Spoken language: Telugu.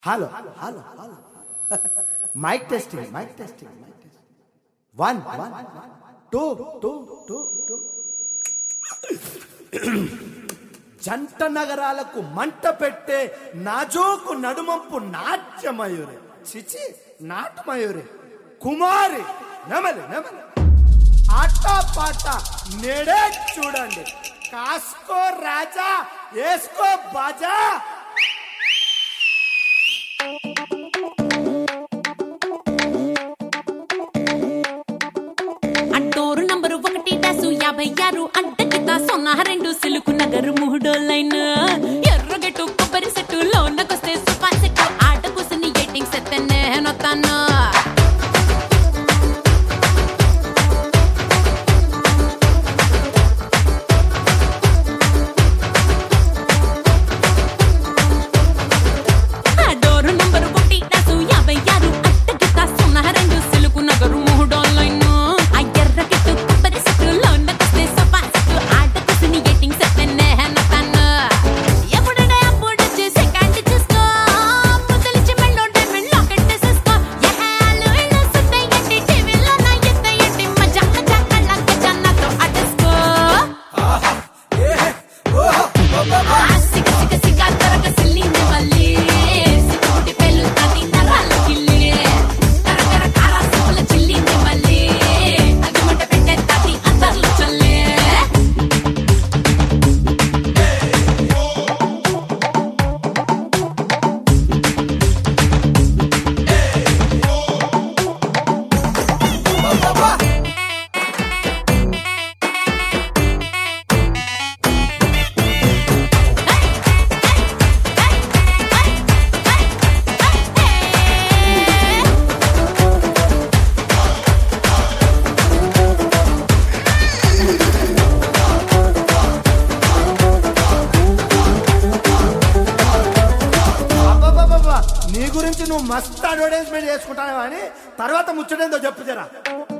hello hello hello mike testing mike testing mike testing one one two two two two జంట నగరాలకు మంట పెట్టే నాజోకు నడుమంపు నాట్యమయూరి చిచి నాటమయూరి కుమారి నెమలి నెమలి ఆట పాట నేడే చూడండి కాసుకో రాజా వేసుకో బాజా అడ్డోరు నంబరు ఒకటి డాసు యాభై ఆరు అడ్డకిత సున్నా రెండు సిలుకు నగరు మూడో లైన్ ఎర్రగట్టు కొబ్బరి సెట్టు లోనకొస్తే సూపర్ సెట్టు ఆట కూసుని ఎయిటింగ్ సెత్తే నేనొత్తాను అడ్డోరు నంబరు ఒకటి డాసు యాభై ఆరు అడ్డకిత సున్నా రెండు సిలుకు నగరు మూడో లైన్ ఆ ఎర్రగట్టు కొబ్బరి సెట్టు లోనకొస్తే సూపర్ సెట్టు ఆట కూసుని ఎయిటింగ్ సెత్తే నేనొత్తాను ఎప్పుడంటే అప్పుడు చేసే కంటి చూసుకో ముద్దలిచ్చి మెళ్ళో డైమండ్ లాకెట్ వేసేసుకో ఎహాలు ఇళ్ళు సుత్తయ్యండి టీవీలో నా ఎత్తయ్యండి మజా మజా కళ్ళ గజాన్నతో అటేసుకో సిగ సిగ సిగ తరగ సిల్లింది మళ్ళీ సిక్కుటి పెళ్ళు తది నరాల కిల్లి కరకర కార సోల చిల్లింది మళ్ళీ అగ్గిమంట పెట్టే తది అందర్లు చల్లే అబ్బబ్బబ్బబ్బ, నీ గురించి నువ్వు మస్త్ అడ్వర్టైజ్మెంట్ చేసుకుంటావు అని తర్వాత ముచ్చటేందో చెప్పు జరా